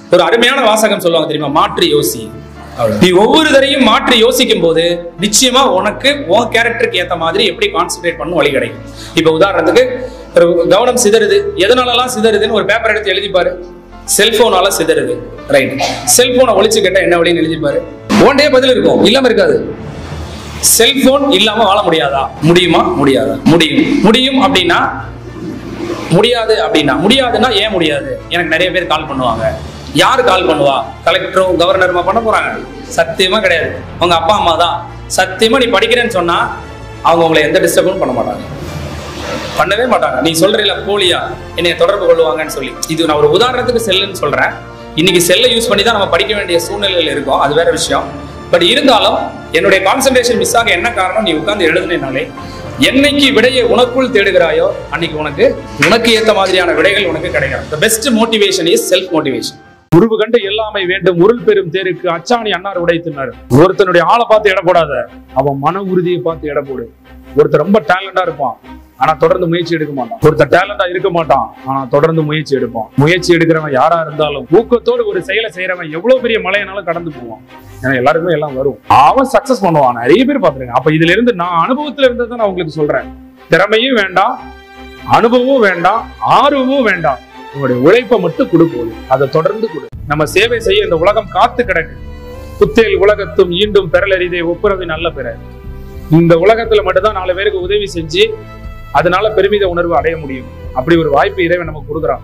ஒரு அருமையான வாசகம் சொல்லுவாங்க தெரியுமா மாற்றி யோசி நீ ஒவ்வொரு தரையும் மாற்றி யோசிக்கும் போது நிச்சயமா உனக்கு உன் கேரக்டருக்கு ஏத்த மாதிரி எப்படி கான்சென்ட்ரேட் பண்ண வழி கிடைக்கும் இப்ப உதாரணத்துக்கு ஒரு கவனம் சிதறுது எதனாலலாம் சிதறுதுன்னு ஒரு பேப்பர் எடுத்து எழுதி பாரு செல்போனால சிதறுது ரைட் செல்போனை ஒழிச்சு கேட்டா என்ன வழின்னு எழுதி பாரு ஒன் டே பதில் இருக்கும் இல்லாம இருக்காது செல்போன் இல்லாம வாழ முடியாதா முடியுமா முடியாதா முடியும் முடியும் அப்படின்னா முடியாது அப்படின்னா முடியாதுன்னா ஏன் முடியாது எனக்கு நிறைய பேர் கால் பண்ணுவாங்க யார் கால் பண்ணுவா கலெக்டரும் கவர்னருமா பண்ண போறாங்க சத்தியமா கிடையாது உங்க அப்பா அம்மா தான் சத்தியமா நீ படிக்கிறேன்னு சொன்னா அவங்க உங்களை எந்த டிஸ்டர்பும் பண்ண மாட்டாங்க பண்ணவே மாட்டாங்க நீ சொல்றீல போலியா என்னைய தொடர்பு கொள்வாங்கன்னு சொல்லி இது நான் ஒரு உதாரணத்துக்கு செல்லுன்னு சொல்றேன் இன்னைக்கு செல்லை யூஸ் பண்ணி தான் நம்ம படிக்க வேண்டிய சூழ்நிலையில் இருக்கோம் அது வேற விஷயம் பட் இருந்தாலும் என்னுடைய கான்சென்ட்ரேஷன் மிஸ் ஆக என்ன காரணம் நீ உட்கார்ந்து எழுதுனாலே என்னைக்கு விடையை உனக்குள் தேடுகிறாயோ அன்னைக்கு உனக்கு உனக்கு ஏத்த மாதிரியான விடைகள் உனக்கு கிடைக்கும் the best motivation is self motivation உருவு கண்டு எல்லாமை வேண்டும் உருள் பெரும் தேருக்கு அச்சாணி அன்னார் உடைத்தினார் ஒருத்தனுடைய ஆளை பார்த்து எடை போடாத அவன் மன உறுதியை பார்த்து எடை போடு ஒருத்தர் ரொம்ப டேலண்டா இருப்பான் ஆனா தொடர்ந்து முயற்சி எடுக்க மாட்டான் ஒருத்தர் டேலண்டா இருக்க மாட்டான் ஆனா தொடர்ந்து முயற்சி எடுப்பான் முயற்சி எடுக்கிறவன் யாரா இருந்தாலும் ஊக்கத்தோடு ஒரு செயலை செய்யறவன் எவ்வளவு பெரிய மலையனாலும் கடந்து போவான் ஏன்னா எல்லாருக்குமே எல்லாம் வரும் அவன் சக்சஸ் பண்ணுவான் நிறைய பேர் பாத்துருங்க அப்ப இதுல இருந்து நான் அனுபவத்துல இருந்து தான் நான் உங்களுக்கு சொல்றேன் திறமையும் வேண்டாம் அனுபவமும் வேண்டாம் ஆர்வமும் வேண்டாம் உங்களுடைய உழைப்பை மட்டும் கொடுப்போது அதை தொடர்ந்து கொடு நம்ம சேவை செய்ய இந்த உலகம் காத்து கிடக்கு புத்தேல் உலகத்தும் ஈண்டும் பெறலரிதை ஒப்புரவு நல்ல பெற இந்த உலகத்துல மட்டும்தான் நாலு பேருக்கு உதவி செஞ்சு அதனால பெருமித உணர்வு அடைய முடியும் அப்படி ஒரு வாய்ப்பு இறைவன் நமக்கு கொடுக்குறான்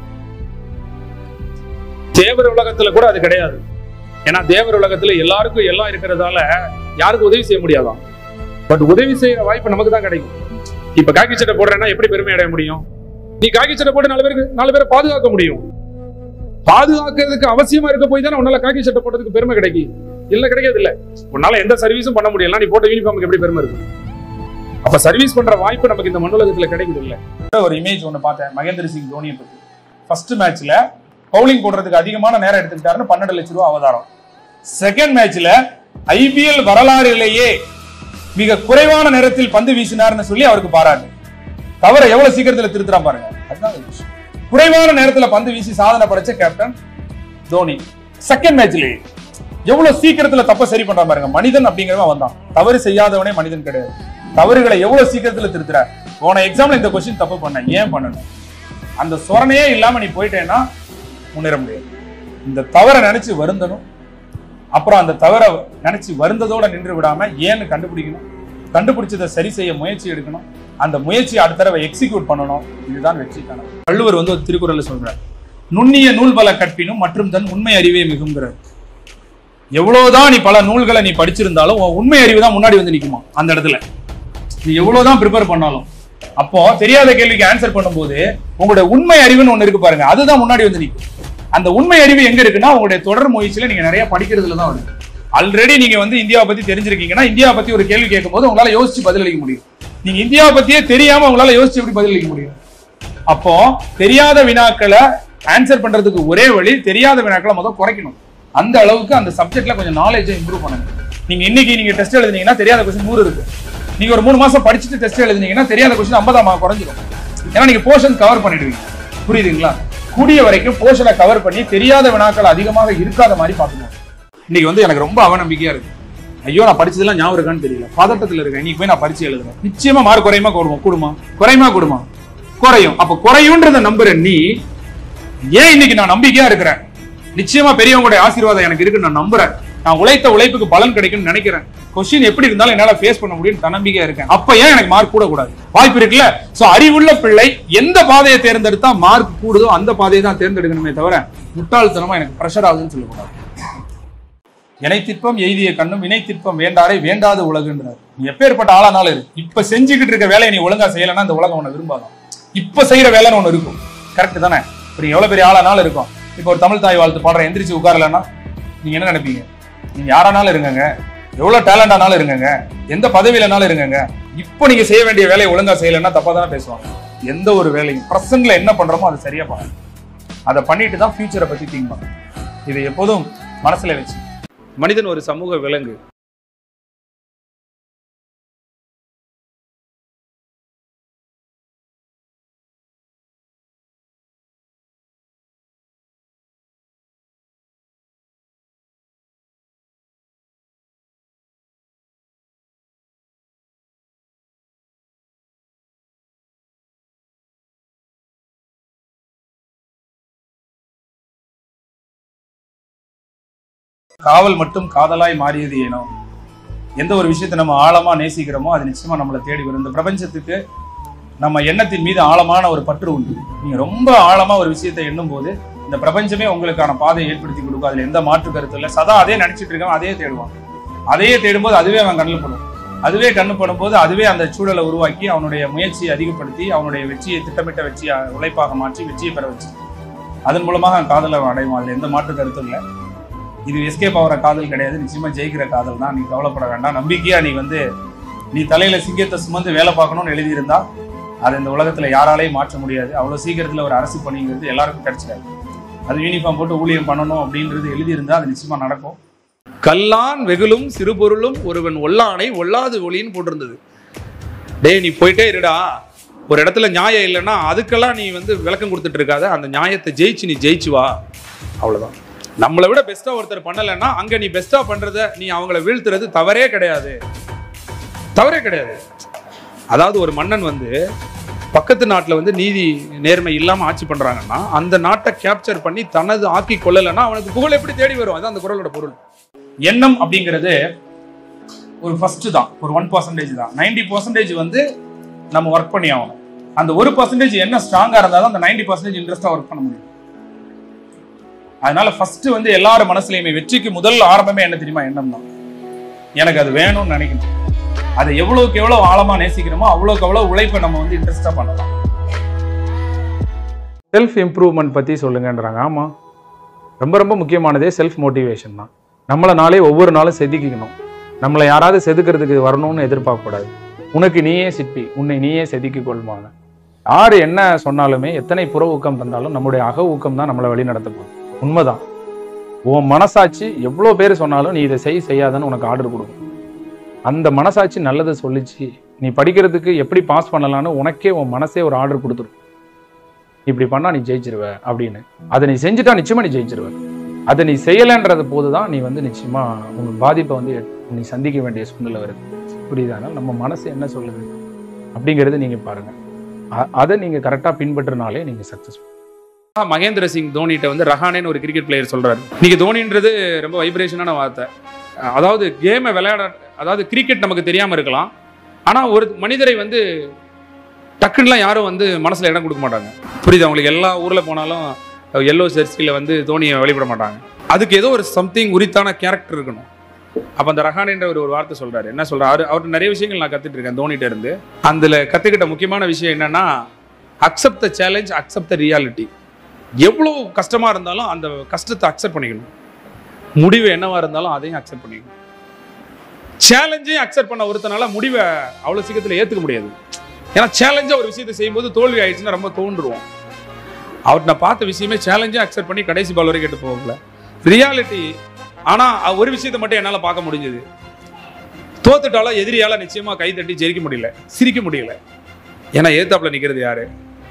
தேவர் உலகத்துல கூட அது கிடையாது ஏன்னா தேவர் உலகத்துல எல்லாருக்கும் எல்லாம் இருக்கிறதால யாருக்கும் உதவி செய்ய முடியாதாம் பட் உதவி செய்யற வாய்ப்பு நமக்கு தான் கிடைக்கும் இப்ப காக்கி சட்டை போடுறேன்னா எப்படி பெருமை அடைய முடியும் நீ காக்கி சட்டை போட்டு நாலு பேருக்கு நாலு பேரை பாதுகாக்க முடியும் பாதுகாக்கிறதுக்கு அவசியமா இருக்க போய் தானே உன்னால காக்கி சட்டை போட்டதுக்கு பெருமை கிடைக்கும் இல்ல கிடைக்காது இல்ல உன்னால எந்த சர்வீஸும் பண்ண முடியல நீ போட்ட யூனிஃபார்முக்கு எப்படி பெருமை இருக்கு அப்ப சர்வீஸ் பண்ற வாய்ப்பு நமக்கு இந்த மண்ணுலகத்துல கிடைக்குது இல்ல ஒரு இமேஜ் ஒண்ணு பார்த்தேன் மகேந்திர சிங் தோனியை பத்தி ஃபர்ஸ்ட் மேட்ச்ல பவுலிங் போடுறதுக்கு அதிகமான நேரம் எடுத்துக்கிட்டாருன்னு பன்னெண்டு லட்சம் ரூபாய் அவதாரம் செகண்ட் மேட்ச்ல ஐபிஎல் வரலாறிலேயே மிக குறைவான நேரத்தில் பந்து வீசினார்னு சொல்லி அவருக்கு பாராட்டு தவிர எவ்வளவு சீக்கிரத்துல திருத்துறான் பாருங்க அதுதான் ஒரு விஷயம். குறைவான நேரத்துல பந்து வீசி சாதனை படைச்ச கேப்டன் தோனி செகண்ட் மேட்ச்லயே எவ்வளவு சீக்கிரத்துல தப்ப சரி பண்றான் பாருங்க மனிதன் அப்படிங்கிறவன் வந்தான் தவறு செய்யாதவனே மனிதன் கிடையாது தவறுகளை எவ்வளவு சீக்கிரத்துல திருத்துற போன எக்ஸாம்ல இந்த கொஸ்டின் தப்பு பண்ண ஏன் பண்ணணும் அந்த சொரணையே இல்லாம நீ போயிட்டேன்னா முன்னேற முடியாது இந்த தவறை நினைச்சு வருந்தணும் அப்புறம் அந்த தவறை நினைச்சு வருந்ததோட நின்று விடாம ஏன்னு கண்டுபிடிக்கணும் கண்டுபிடிச்சதை சரி செய்ய முயற்சி எடுக்கணும் அந்த முயற்சியை அடுத்த தடவை எக்ஸிக்யூட் பண்ணணும் இதுதான் வெற்றிக்கான வள்ளுவர் வந்து ஒரு திருக்குறள்ல சொல்றார் நுண்ணிய நூல் பல கற்பினும் மற்றும் தன் உண்மை அறிவே மிகுங்கிறார் எவ்வளவுதான் நீ பல நூல்களை நீ படிச்சிருந்தாலும் உன் உண்மை அறிவு தான் முன்னாடி வந்து நிக்குமா அந்த இடத்துல நீ எவ்வளவுதான் ப்ரிப்பேர் பண்ணாலும் அப்போ தெரியாத கேள்விக்கு ஆன்சர் பண்ணும்போது உங்களுடைய உண்மை அறிவுன்னு ஒண்ணு இருக்கு பாருங்க அதுதான் முன்னாடி வந்து நிக்கும் அந்த உண்மை அறிவு எங்க இருக்குன்னா உங்களுடைய தொடர் முயற்சியில நீங்க நிறைய படிக்கிறதுல தான் வருது ஆல்ரெடி நீங்க வந்து இந்தியாவை பத்தி தெரிஞ்சிருக்கீங்கன்னா இந்தியாவை பத்தி ஒரு கேள்வி கேட்கும்போது உங்களால யோசிச்சு பதிலளிக்க முடியும் நீங்க இந்தியாவை பத்தியே தெரியாம உங்களால யோசிச்சு எப்படி பதிலளிக்க முடியும் அப்போ தெரியாத வினாக்களை ஆன்சர் பண்றதுக்கு ஒரே வழி தெரியாத வினாக்களை முதல் குறைக்கணும் அந்த அளவுக்கு அந்த சப்ஜெக்ட்ல கொஞ்சம் நாலேஜை இம்ப்ரூவ் பண்ணணும் நீங்க இன்னைக்கு நீங்க டெஸ்ட் எழுதுனீங்கன்னா தெரியாத கொஸ்டின் நூறு இருக்கு நீங்க ஒரு மூணு மாசம் படிச்சுட்டு டெஸ்ட் எழுதுனீங்கன்னா தெரியாத கொஸ்டின் ஐம்பதாம் குறைஞ்சிடும் ஏன்னா நீங்க போர்ஷன் கவர் பண்ணிடுவீங்க புரியுதுங்களா கூடிய வரைக்கும் போர்ஷனை கவர் பண்ணி தெரியாத வினாக்கள் அதிகமாக இருக்காத மாதிரி பார்க்கணும் இன்னைக்கு வந்து எனக்கு ரொம்ப அவநம்பிக்கையா இருக்கு ஐயோ நான் படிச்சதெல்லாம் ஞாபகம் இருக்கான்னு தெரியல பதட்டத்துல இருக்கேன் இன்னைக்கு போய் நான் பரிச்சு எழுதுறேன் நிச்சயமா மார்க் குறையுமா கூடுமா கூடுமா குறையுமா கூடுமா குறையும் அப்ப குறையும்ன்றத நம்புற நீ ஏன் இன்னைக்கு நான் நம்பிக்கையா இருக்கிறேன் நிச்சயமா பெரியவங்களுடைய ஆசீர்வாதம் எனக்கு இருக்குன்னு நான் நம்புறேன் நான் உழைத்த உழைப்புக்கு பலன் கிடைக்கும்னு நினைக்கிறேன் கொஸ்டின் எப்படி இருந்தாலும் என்னால ஃபேஸ் பண்ண முடியும் தன்னம்பிக்கையா இருக்கேன் அப்ப ஏன் எனக்கு மார்க் கூட கூடாது வாய்ப்பு இருக்குல்ல சோ அறிவுள்ள பிள்ளை எந்த பாதையை தேர்ந்தெடுத்தா மார்க் கூடுதோ அந்த பாதையை தான் தேர்ந்தெடுக்கணுமே தவிர முட்டாள்தனமா எனக்கு ப்ரெஷர் ஆகுதுன்னு சொல்லக்கூடாது இணைத்திற்பம் எய்திய கண்ணும் இணைத்திற்பம் வேண்டாரை வேண்டாத உலகுன்றார் நீ எப்பேற்பட்ட ஆளானாலும் இரு இப்ப செஞ்சுக்கிட்டு இருக்க வேலையை நீ ஒழுங்கா செய்யலைன்னா இந்த உலகம் உன்னை விரும்பாதான் இப்ப செய்யற வேலைன்னு ஒண்ணு இருக்கும் கரெக்ட் தானே இப்ப நீங்க எவ்வளவு பெரிய ஆளானாலும் இருக்கும் இப்போ ஒரு தமிழ் தாய் வாழ்த்து பாடுற எந்திரிச்சு உட்காரலன்னா நீங்க என்ன நினைப்பீங்க நீங்க யாரானாலும் இருங்கங்க எவ்வளவு டேலண்ட் ஆனாலும் இருங்கங்க எந்த பதவியிலனாலும் இருங்கங்க இப்போ நீங்க செய்ய வேண்டிய வேலையை ஒழுங்கா செய்யலைன்னா தப்பா தானே பேசுவாங்க எந்த ஒரு வேலையும் பிரசன்ட்ல என்ன பண்றோமோ அதை சரியா பண்ணுங்க அதை பண்ணிட்டு தான் ஃபியூச்சரை பத்தி திங்க் பண்ணுங்க இதை எப்போதும் மனசுல வச்சு மனிதன் ஒரு சமூக விலங்கு காவல் மட்டும் காதலாய் மாறியது ஏனோ எந்த ஒரு விஷயத்தை நம்ம ஆழமா நேசிக்கிறோமோ அது நிச்சயமா நம்மளை தேடி வரும் இந்த பிரபஞ்சத்துக்கு நம்ம எண்ணத்தின் மீது ஆழமான ஒரு பற்று உண்டு நீங்க ரொம்ப ஆழமா ஒரு விஷயத்தை எண்ணும் போது இந்த பிரபஞ்சமே உங்களுக்கான பாதையை ஏற்படுத்தி கொடுக்கும் அதுல எந்த மாற்று கருத்து இல்லை சதா அதே நினைச்சிட்டு இருக்கான் அதே தேடுவான் அதையே தேடும்போது அதுவே அவன் கண்ணில் படும் அதுவே கண்ணு படும்போது அதுவே அந்த சூழலை உருவாக்கி அவனுடைய முயற்சியை அதிகப்படுத்தி அவனுடைய வெற்றியை திட்டமிட்ட வெற்றியை உழைப்பாக மாற்றி வெற்றியை பெற வச்சு அதன் மூலமாக அவன் காதலை அடைவான் அதுல எந்த மாற்று கருத்தும் இல்லை இது எஸ்கேப் ஆகிற காதல் கிடையாது நிச்சயமா ஜெயிக்கிற காதல் தான் நீ கவலைப்பட வேண்டாம் நம்பிக்கையா நீ வந்து நீ தலையில சிங்கத்தை சுமந்து வேலை பார்க்கணும்னு எழுதியிருந்தா அது இந்த உலகத்துல யாராலையும் மாற்ற முடியாது அவ்வளவு சீக்கிரத்துல ஒரு அரசு பணிங்கிறது எல்லாருக்கும் கிடைச்சிடாது அது யூனிஃபார்ம் போட்டு ஊழியம் பண்ணணும் அப்படின்றது எழுதியிருந்தா அது நிச்சயமா நடக்கும் கல்லான் வெகுளும் சிறுபொருளும் ஒருவன் ஒல்லானை ஒல்லாது ஒளின்னு போட்டிருந்தது டேய் நீ போயிட்டே இருடா ஒரு இடத்துல நியாயம் இல்லைன்னா அதுக்கெல்லாம் நீ வந்து விளக்கம் கொடுத்துட்டு இருக்காத அந்த நியாயத்தை ஜெயிச்சு நீ ஜெயிச்சு வா அவ்வளவுதான் நம்மளை விட பெஸ்டா ஒருத்தர் பண்ணலைன்னா அங்க நீ பெஸ்டா பண்றத நீ அவங்கள வீழ்த்துறது தவறே கிடையாது தவறே கிடையாது அதாவது ஒரு மன்னன் வந்து பக்கத்து நாட்டில் வந்து நீதி நேர்மை இல்லாம ஆட்சி பண்றாங்கன்னா அந்த நாட்டை கேப்சர் பண்ணி தனது ஆக்கி கொள்ளலைன்னா அவனுக்கு புகழ் எப்படி தேடி வரும் அதான் அந்த குரலோட பொருள் எண்ணம் அப்படிங்கிறது ஒரு ஃபர்ஸ்ட் தான் ஒரு ஒன் பர்சன்டேஜ் தான் நைன்டி பர்சன்டேஜ் வந்து நம்ம ஒர்க் பண்ணி ஆகணும் அந்த ஒரு பர்சன்டேஜ் என்ன ஸ்ட்ராங்கா இருந்தாலும் அந்த நைன்டி பர்சன்டேஜ் இன்ட்ரெஸ்டா ஒர்க் பண்ண முடியும் அதனால ஃபர்ஸ்ட் வந்து எல்லாரும் மனசுலயுமே வெற்றிக்கு முதல் ஆரம்பமே என்ன தெரியுமா எண்ணம் தான் எனக்கு அது வேணும்னு நினைக்கணும் அதை எவ்வளவுக்கு எவ்வளவு ஆழமா நேசிக்கிறோமோ அவ்வளவுக்கு அவ்வளவு உழைப்பை நம்ம வந்து இன்ட்ரெஸ்டா பண்ணலாம் செல்ஃப் இம்ப்ரூவ்மெண்ட் பற்றி சொல்லுங்கன்றாங்க ஆமாம் ரொம்ப ரொம்ப முக்கியமானதே செல்ஃப் மோட்டிவேஷன் தான் நம்மளை நாளே ஒவ்வொரு நாளும் செதுக்கிக்கணும் நம்மளை யாராவது செதுக்கிறதுக்கு வரணும்னு எதிர்பார்க்கக்கூடாது உனக்கு நீயே சிற்பி உன்னை நீயே செதுக்கிக் கொள்வாங்க யார் என்ன சொன்னாலுமே எத்தனை புற ஊக்கம் தந்தாலும் நம்முடைய அக ஊக்கம் தான் நம்மளை வழி நடத்தப்போம் உண்மைதான் உன் மனசாட்சி எவ்வளோ பேர் சொன்னாலும் நீ இதை செய் செய்யாதன்னு உனக்கு ஆர்டர் கொடுக்கும் அந்த மனசாட்சி நல்லதை சொல்லிச்சு நீ படிக்கிறதுக்கு எப்படி பாஸ் பண்ணலான்னு உனக்கே உன் மனசே ஒரு ஆர்டர் கொடுத்துரும் இப்படி பண்ணா நீ ஜெயிச்சிருவ அப்படின்னு அதை நீ செஞ்சுட்டா நிச்சயமா நீ ஜெயிச்சிருவ அதை நீ செய்யலைன்றது போது தான் நீ வந்து நிச்சயமா உங்க பாதிப்பை வந்து நீ சந்திக்க வேண்டிய சூழ்நிலை வருது புரியுதானா நம்ம மனசு என்ன சொல்லுது அப்படிங்கிறது நீங்க பாருங்க அ- அதை நீங்க கரெக்டா பின்பற்றினாலே நீங்க சக்சஸ்ஃபுல் மகேந்திர சிங் தோனிட்ட வந்து ரஹானேன்னு ஒரு கிரிக்கெட் பிளேயர் சொல்றாரு நீங்க தோனின்றது ரொம்ப வைப்ரேஷனான வார்த்தை அதாவது கேமை விளையாட அதாவது கிரிக்கெட் நமக்கு தெரியாம இருக்கலாம் ஆனா ஒரு மனிதரை வந்து டக்குன்னுலாம் யாரும் வந்து மனசுல இடம் கொடுக்க மாட்டாங்க புரியுது அவங்களுக்கு எல்லா ஊர்ல போனாலும் எல்லோ ஜெர்சியில் வந்து தோனியை வெளிப்பட மாட்டாங்க அதுக்கு ஏதோ ஒரு சம்திங் உரித்தான கேரக்டர் இருக்கணும் அப்போ அந்த ரஹானின்ற ஒரு ஒரு வார்த்தை சொல்றாரு என்ன சொல்றாரு அவர்கிட்ட நிறைய விஷயங்கள் நான் கத்துட்டு இருக்கேன் தோனிட்ட இருந்து அதுல கத்துக்கிட்ட முக்கியமான விஷயம் என்னன்னா accept the challenge accept the reality எவ்வளோ கஷ்டமா இருந்தாலும் அந்த கஷ்டத்தை அக்செப்ட் பண்ணிக்கணும் முடிவு என்னவா இருந்தாலும் அதையும் அக்செப்ட் பண்ணிக்கணும் சேலஞ்சையும் அக்செப்ட் பண்ண ஒருத்தனால முடிவை அவ்வளோ சீக்கிரத்தில் ஏற்றுக்க முடியாது ஏன்னா சேலஞ்சாக ஒரு விஷயத்தை செய்யும்போது தோல்வி ஆயிடுச்சுன்னா ரொம்ப தோன்றுவோம் அவர் நான் பார்த்த விஷயமே சேலஞ்சே அக்செப்ட் பண்ணி கடைசி பால் வரைக்கும் கேட்டு போகல ரியாலிட்டி ஆனால் ஒரு விஷயத்தை மட்டும் என்னால் பார்க்க முடிஞ்சது தோத்துட்டாலும் எதிரியால நிச்சயமா கை தட்டி ஜெயிக்க முடியல சிரிக்க முடியல ஏன்னா ஏத்தாப்புல நிக்கிறது யாரு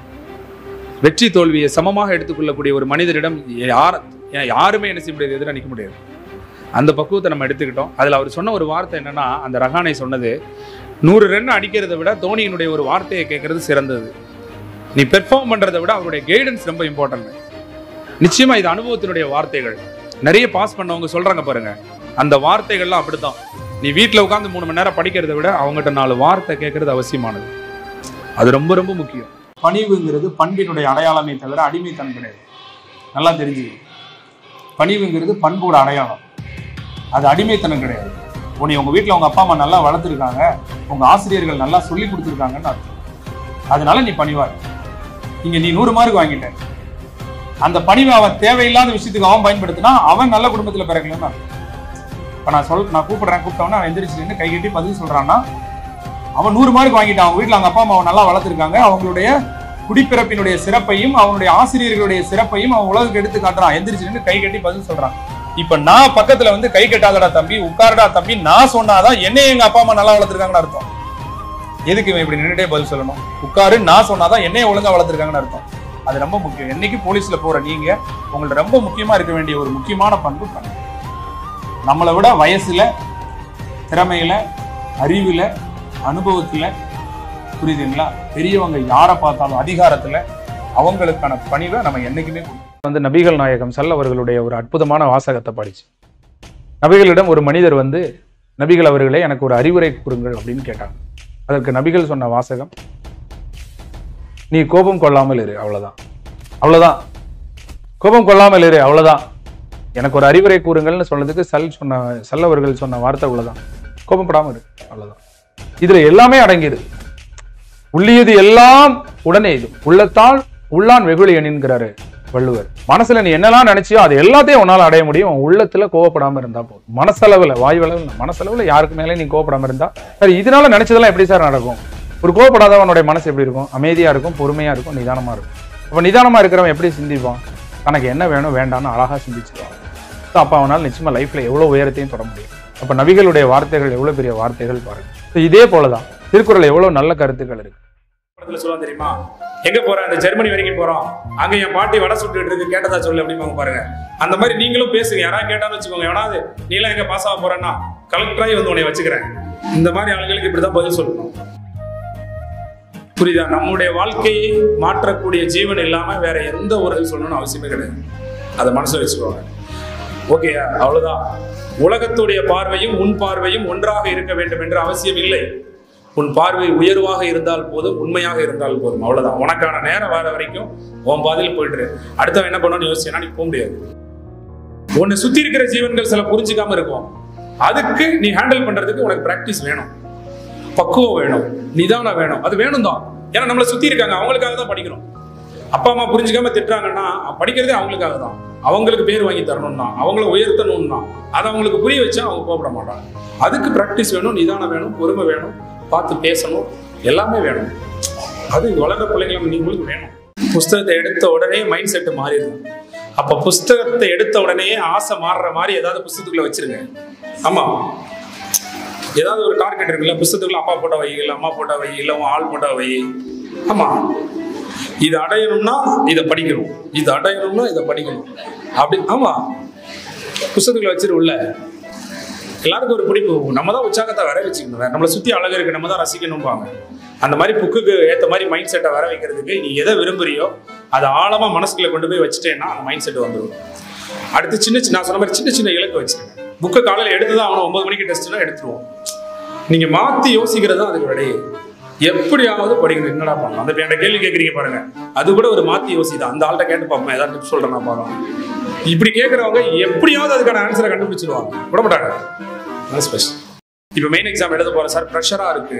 வெற்றி தோல்வியை சமமாக எடுத்துக்கொள்ளக்கூடிய ஒரு மனிதரிடம் யார் ஏன் யாருமே என்ன செய்ய முடியாது எதிராக நிற்க முடியாது அந்த பக்குவத்தை நம்ம எடுத்துக்கிட்டோம் அதில் அவர் சொன்ன ஒரு வார்த்தை என்னன்னா அந்த ரஹானை சொன்னது நூறு ரன் அடிக்கிறதை விட தோனியினுடைய ஒரு வார்த்தையை கேட்கறது சிறந்தது நீ பெர்ஃபார்ம் பண்றதை விட அவருடைய கைடன்ஸ் ரொம்ப இம்பார்ட்டன்ட் நிச்சயமா இது அனுபவத்தினுடைய வார்த்தைகள் நிறைய பாஸ் பண்ணவங்க சொல்றாங்க பாருங்க அந்த வார்த்தைகள்லாம் அப்படித்தான் நீ வீட்டில் உட்காந்து மூணு மணி நேரம் படிக்கிறத விட அவங்ககிட்ட நாலு வார்த்தை கேட்கறது அவசியமானது அது ரொம்ப ரொம்ப முக்கியம் பணிவுங்கிறது பண்பினுடைய அடையாளமே தவிர அடிமைத்தனம் கிடையாது நல்லா தெரிஞ்சு பணிவுங்கிறது பண்போட அடையாளம் அது அடிமைத்தனம் கிடையாது உன்னை உங்க வீட்டில் உங்க அப்பா அம்மா நல்லா வளர்த்துருக்காங்க உங்க ஆசிரியர்கள் நல்லா சொல்லி கொடுத்துருக்காங்கன்னு அர்த்தம் அதனால நீ பணிவா இரு. இங்க நீ நூறு மார்க் வாங்கிட்ட அந்த பணிவை அவன் தேவையில்லாத விஷயத்துக்கு அவன் பயன்படுத்தினா அவன் நல்ல குடும்பத்துல பிறக்கலன்னு அர்த்தம் இப்ப நான் சொல் நான் கூப்பிடுறேன் கூப்பிட்டவன அவன் எந்திரிச்சு நின்று கை கட்டி பதில் சொல்றான்னா அவன் நூறு மார்க் வாங்கிட்டான் அவன் வீட்டில் அவங்க அப்பா அம்மா அவன் நல்லா வளர்த்துருக்காங்க அவங்களுடைய குடிப்பிறப்பினுடைய சிறப்பையும் அவனுடைய ஆசிரியர்களுடைய சிறப்பையும் அவன் உலகுக்கு எடுத்து காட்டுறான் எந்திரிச்சு நின்று கை கட்டி பதில் சொல்றான் இப்ப நான் பக்கத்துல வந்து கை கட்டாதடா தம்பி உட்காருடா தம்பி நான் சொன்னாதான் என்னைய எங்க அப்பா அம்மா நல்லா வளர்த்துருக்காங்கன்னு அர்த்தம் எதுக்கு இவன் இப்படி நின்றுட்டே பதில் சொல்லணும் உட்காரு நான் சொன்னாதான் என்னைய ஒழுங்கா வளர்த்துருக்காங்கன்னு அர்த்தம் அது ரொம்ப முக்கியம் என்னைக்கு போலீஸ்ல போற நீங்க உங்கள்ட்ட ரொம்ப முக்கியமா இருக்க வேண்டிய ஒரு முக்கியமான பண்பு பண்பு நம்மளை விட வயசுல திறமையில அறிவுல அனுபவத்துல புரியுதுங்களா பெரியவங்க யாரை பார்த்தாலும் அதிகாரத்துல அவங்களுக்கான பணிவை நம்ம என்னைக்குமே கொடுக்கணும். வந்து நபிகள் நாயகம் சல் அவர்களுடைய ஒரு அற்புதமான வாசகத்தை படிச்சு நபிகளிடம் ஒரு மனிதர் வந்து நபிகள் அவர்களே எனக்கு ஒரு அறிவுரை கூறுங்கள் அப்படின்னு கேட்டாங்க அதற்கு நபிகள் சொன்ன வாசகம் நீ கோபம் கொள்ளாமல் இரு அவ்வளவுதான் அவ்வளவுதான் கோபம் கொள்ளாமல் இரு அவ்வளவுதான் எனக்கு ஒரு அறிவுரை கூறுங்கள்னு சொன்னதுக்கு சல் சொன்ன சல் அவர்கள் சொன்ன வார்த்தை அவ்வளவுதான் கோபப்படாம இரு அவ்வளவுதான் இதுல எல்லாமே அடங்கியது உள்ளியது எல்லாம் உடனே இது உள்ளத்தால் உள்ளான் வெகுளி என்கிறாரு வள்ளுவர் மனசுல நீ என்னெல்லாம் நினைச்சியோ அது எல்லாத்தையும் உன்னால அடைய முடியும் உன் உள்ளத்துல கோவப்படாம இருந்தா போதும் மனசளவுல வாயுவளவுல இல்ல, மனசளவுல யாருக்கு மேலே நீ கோவப்படாம இருந்தா சரி இதனால நினைச்சதெல்லாம் எப்படி சார் நடக்கும் ஒரு கோவப்படாதவனுடைய மனசு எப்படி இருக்கும் அமைதியா இருக்கும் பொறுமையா இருக்கும் நிதானமா இருக்கும் அப்ப நிதானமா இருக்கிறவன் எப்படி சிந்திப்பான் தனக்கு என்ன வேணும் வேண்டாம்னு அழகா சிந்திச்சிருவான் So, அப்ப அவனால் நிச்சயமா லைஃப்ல எவ்வளவு உயரத்தையும் தொட முடியும் அப்ப நபிகளுடைய வார்த்தைகள் எவ்வளவு பெரிய வார்த்தைகள் பாருங்க So, இதே போலதான் திருக்குறள் எவ்வளவு நல்ல கருத்துக்கள் இருக்கு படத்துல சொல்லுவாங்க தெரியுமா எங்க போற அந்த ஜெர்மனி வரைக்கும் போறோம் அங்க என் பாட்டி வடை சுட்டுட்டு இருக்கு கேட்டதா சொல்லு அப்படிம்பாங்க பாருங்க அந்த மாதிரி நீங்களும் பேசுங்க யாராவது கேட்டாலும் வச்சுக்கோங்க எவனாவது நீ எல்லாம் எங்க பாஸ் ஆக போறேன்னா கலெக்டராகி வந்து உன்னை வச்சுக்கிறேன் இந்த மாதிரி ஆளுங்களுக்கு இப்படிதான் பதில் சொல்லணும் புரியுதா நம்முடைய வாழ்க்கையை மாற்றக்கூடிய ஜீவன் இல்லாம வேற எந்த ஒரு இது சொல்லணும்னு அவசியமே கிடையாது அதை மனசுல வச்சுக்கோங்க ஓகே அவ்வளவுதான் உலகத்துடைய பார்வையும் உன் பார்வையும் ஒன்றாக இருக்க வேண்டும் என்ற அவசியம் இல்லை உன் பார்வை உயர்வாக இருந்தால் போதும் உண்மையாக இருந்தால் போதும் அவ்வளவுதான் உனக்கான நேரம் வர வரைக்கும் உன் பாதையில் போயிட்டு அடுத்தவன் என்ன பண்ணணும்னு யோசிச்சேன்னா நீ போக முடியாது உன்னை சுத்தி இருக்கிற ஜீவன்கள் சில புரிஞ்சுக்காம இருக்கும் அதுக்கு நீ ஹேண்டில் பண்றதுக்கு உனக்கு பிராக்டிஸ் வேணும் பக்குவம் வேணும் நிதானம் வேணும் அது வேணும் தான் ஏன்னா நம்மளை சுத்தி இருக்காங்க அவங்களுக்காக தான் படிக்கிறோம் அப்பா அம்மா புரிஞ்சுக்காம திட்டுறாங்கன்னா படிக்கிறதே அவங்களுக்காக தான் அவங்களுக்கு பேர் வாங்கி தரணும் தான் அவங்கள உயர்த்தணும் தான் அதை அவங்களுக்கு புரிய வச்சா அவங்க கோபப்பட மாட்டாங்க அதுக்கு ப்ராக்டிஸ் வேணும் நிதானம் வேணும் பொறுமை வேணும் பார்த்து பேசணும் எல்லாமே வேணும் அது வளர்ற பிள்ளைங்களுக்கு நீங்களுக்கு வேணும் புஸ்தகத்தை எடுத்த உடனே மைண்ட் செட் மாறிடும் அப்ப புஸ்தகத்தை எடுத்த உடனே ஆசை மாறுற மாதிரி ஏதாவது புஸ்தகத்துக்குள்ள வச்சிருங்க ஆமா ஏதாவது ஒரு டார்கெட் இருக்குல்ல புஸ்தகத்துக்குள்ள அப்பா போட்டோ வை இல்ல அம்மா போட்டோ வை இல்ல உன் ஆள் போட்டோ வை ஆமா இது அடையணும்னா இதை படிக்கணும் இது அடையணும்னா இதை படிக்கணும் அப்படி ஆமா புஸ்தகத்துக்குள்ள வச்சிரு உள்ள எல்லாருக்கும் ஒரு பிடிப்பு நம்ம தான் உற்சாகத்தை வர வச்சுக்கணும் வேற நம்மளை சுத்தி அழகு இருக்கு நம்ம தான் ரசிக்கணும்பாங்க அந்த மாதிரி புக்குக்கு ஏத்த மாதிரி மைண்ட் செட்டை வர வைக்கிறதுக்கு நீ எதை விரும்புறியோ அதை ஆழமா மனசுக்குள்ள கொண்டு போய் வச்சுட்டேன்னா அந்த மைண்ட் செட் வந்துடும் அடுத்து சின்ன சின்ன நான் சொன்ன மாதிரி சின்ன சின்ன இலக்கு வச்சிருங்க புக்கை காலையில் எடுத்து தான் அவனை ஒன்பது மணிக்கு டெஸ்ட்னா எடுத்துருவோம் நீங்க மாத்தி யோசிக்கிறது தான் அதுக்கு விடையே எப்படியாவது படிக்கணும் என்னடா பண்ணலாம் அந்த என்கிட்ட கேள்வி கேட்குறீங்க பாருங்க அது கூட ஒரு மாத்தி யோசி தான் அந்த ஆள்கிட்ட கேட்டு பார்ப்போம் ஏதாவது டிப்ஸ் சொல்றேன் நான் பார்க்கலாம் இப்படி கேட்குறவங்க எப்படியாவது அதுக்கான ஆன்சரை கண்டுபிடிச்சிருவாங்க விட மாட்டாங்க அதான் ஸ்பெஷல் இப்போ மெயின் எக்ஸாம் எழுத போறேன் சார் ப்ரெஷரா இருக்கு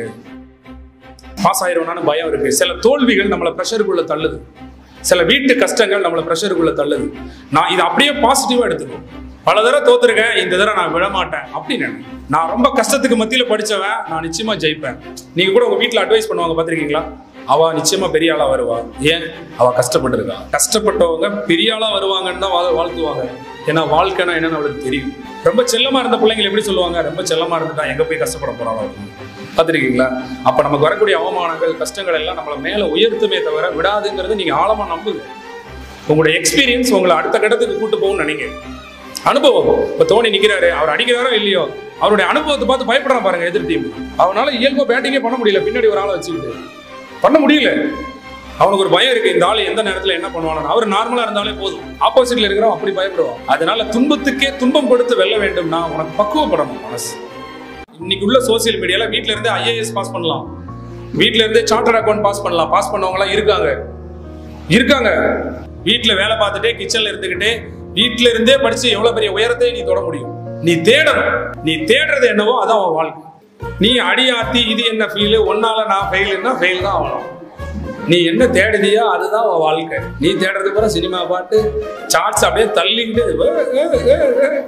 பாஸ் ஆயிருவோம்னு பயம் இருக்கு சில தோல்விகள் நம்மளை ப்ரெஷருக்குள்ள தள்ளுது சில வீட்டு கஷ்டங்கள் நம்மளை ப்ரெஷருக்குள்ள தள்ளுது நான் இதை அப்படியே பாசிட்டிவா எடுத்துக்கணும் பல தடவை தோத்துருக்கேன் இந்த தடவை நான் விட மாட்டேன் அப்படின்னு நினை. நான் ரொம்ப கஷ்டத்துக்கு மத்தியில படிச்சவன் நான் நிச்சயமா ஜெயிப்பேன் நீங்க கூட உங்க வீட்ல அட்வைஸ் பண்ணுவாங்க பாத்திருக்கீங்களா அவ நிச்சயமா பெரிய ஆளா வருவா ஏன் அவ கஷ்டப்பட்டிருக்கா கஷ்டப்பட்டவங்க பெரிய ஆளா வருவாங்கன்னு தான் வாழ்- வாழ்த்துவாங்க ஏன்னா வாழ்க்கைனா என்னன்னு அவளுக்கு தெரியும் ரொம்ப செல்லமா இருந்த பிள்ளைங்க எப்படி சொல்லுவாங்க ரொம்ப செல்லமா இருந்துட்டா எங்க போய் கஷ்டப்பட போறாளோ பார்த்துருக்கீங்களா அப்ப நமக்கு வரக்கூடிய அவமானங்கள் கஷ்டங்கள் எல்லாம் நம்மளை மேல உயர்த்துமே தவிர விடாதுங்கிறது நீங்க ஆழமா நம்புங்க உங்களுடைய எக்ஸ்பீரியன்ஸ் உங்களை அடுத்த கட்டத்துக்கு கூட்டு போகும்னு நினைக்கிறேன் அனுபவம் இப்ப தோனி நிக்கிறாரு அவர் அடிக்கிறாரோ இல்லையோ அவருடைய அனுபவத்தை பார்த்து பயப்படுறான் பாருங்க எதிர் டீம் அவனால இயல்பா பேட்டிங்கே பண்ண முடியல பின்னாடி ஒரு ஆளை வச்சுக்கிட்டு பண்ண முடியல அவனுக்கு ஒரு பயம் இருக்கு இந்த ஆள் எந்த நேரத்துல என்ன பண்ணுவானு அவர் நார்மலா இருந்தாலே போதும் ஆப்போசிட்ல இருக்கிறவன் அப்படி பயப்படுவான் அதனால துன்பத்துக்கே துன்பம் கொடுத்து வெல்ல வேண்டும்னா உனக்கு பக்குவப்படணும் மனசு இன்னைக்கு உள்ள சோசியல் மீடியால வீட்ல இருந்தே ஐஏஎஸ் பாஸ் பண்ணலாம் வீட்ல இருந்தே சார்ட்டர் அக்கௌண்ட் பாஸ் பண்ணலாம் பாஸ் பண்ணவங்க எல்லாம் இருக்காங்க இருக்காங்க வீட்ல வேலை பார்த்துட்டே கிச்சன்ல இருந்துகிட்டே வீட்ல இருந்தே படிச்சு எவ்வளவு பெரிய உயரத்தை நீ தொட முடியும் நீ தேடணும் நீ தேடுறது என்னவோ அதான் உன் வாழ்க்கை நீ அடியாத்தி இது என்ன ஃபீல் ஒன்னால நான் ஃபெயிலுன்னா ஃபெயில் தான் ஆகணும் நீ என்ன தேடுதியோ அதுதான் உன் வாழ்க்கை நீ தேடுறது கூட சினிமா பாட்டு சார்ட்ஸ் அப்படியே தள்ளிக்கிட்டு ஏ, ஏ, ஏ, ஏ.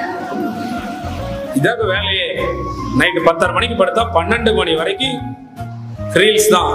இதான் இப்ப வேலையே நைட்டு பத்தரை மணிக்கு படுத்தா பன்னெண்டு மணி வரைக்கும் ரீல்ஸ் தான்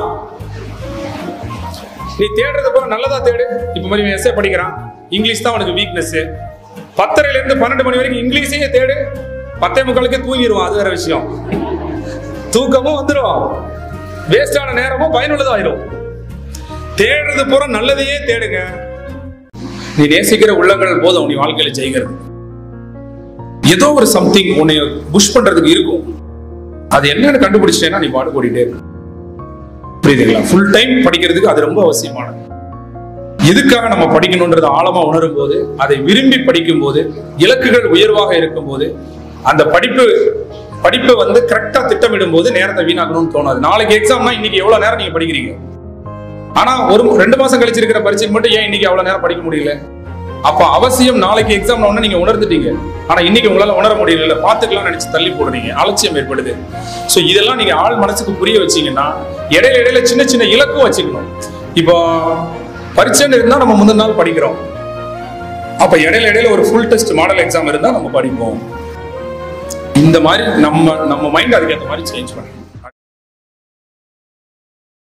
நீ தேடுறது போற நல்லதா தேடு இப்ப மாதிரி எஸ்ஏ படிக்கிறான் இங்கிலீஷ் தான் அவனுக்கு வீக்னஸ் பத்தரைல இருந்து பன்னெண்டு மணி வரைக்கும் இங்கிலீஷையே தேடு பத்தே முக்காலுக்கே தூங்கிடுவான் அது வேற விஷயம் தூக்கமும் வந்துடும் வேஸ்டான நேரமும் பயனுள்ளதாயிரும் தேடுறது பூரா நல்லதையே தேடுங்க நீ நேசிக்கிற உள்ளங்கள் போதும் நீ வாழ்க்கையில ஜெயிக்கிறது ஏதோ ஒரு சம்திங் உன்னை புஷ் பண்றதுக்கு இருக்கும் அது என்னன்னு கண்டுபிடிச்சிட்டேன்னா நீ பாடு ஓடிட்டே இருக்க புரியுதுங்களா ஃபுல் டைம் படிக்கிறதுக்கு அது ரொம்ப அவசியமானது எதுக்காக நம்ம படிக்கணும்ன்றத ஆழமா உணரும் போது அதை விரும்பி படிக்கும் போது இலக்குகள் உயர்வாக இருக்கும் போது அந்த படிப்பு படிப்பை வந்து கரெக்டா திட்டமிடும் போது நேரத்தை வீணாக்கணும்னு தோணாது நாளைக்கு எக்ஸாம்னா இன்னைக்கு எவ்வளவு நேரம் நீங்க படிக்கிறீங்க ஆனா ஒரு ரெண்டு மாசம் கழிச்சு இருக்கிற பரீட்சைக்கு மட்டும் ஏன் இன்னைக்கு அவ்வளவு நேரம் படிக்க முடியல அப்ப அவசியம் நாளைக்கு எக்ஸாம் ஒண்ணு நீங்க உணர்ந்துட்டீங்க ஆனா இன்னைக்கு உங்களால உணர முடியல பாத்துக்கலாம் நினைச்சு தள்ளி போடுறீங்க அலட்சியம் ஏற்படுது சோ இதெல்லாம் நீங்க ஆள் மனசுக்கு புரிய வச்சீங்கன்னா இடையில இடையில சின்ன சின்ன இலக்கும் வச்சுக்கணும் இப்போ பரீட்சைன்னு இருந்தா நம்ம முந்தின நாள் படிக்கிறோம் அப்ப இடையில இடையில ஒரு ஃபுல் டெஸ்ட் மாடல் எக்ஸாம் இருந்தா நம்ம படிப்போம் இந்த மாதிரி நம்ம நம்ம மைண்ட் அதுக்கேற்ற மாதிரி சேஞ்ச் பண்ணணும்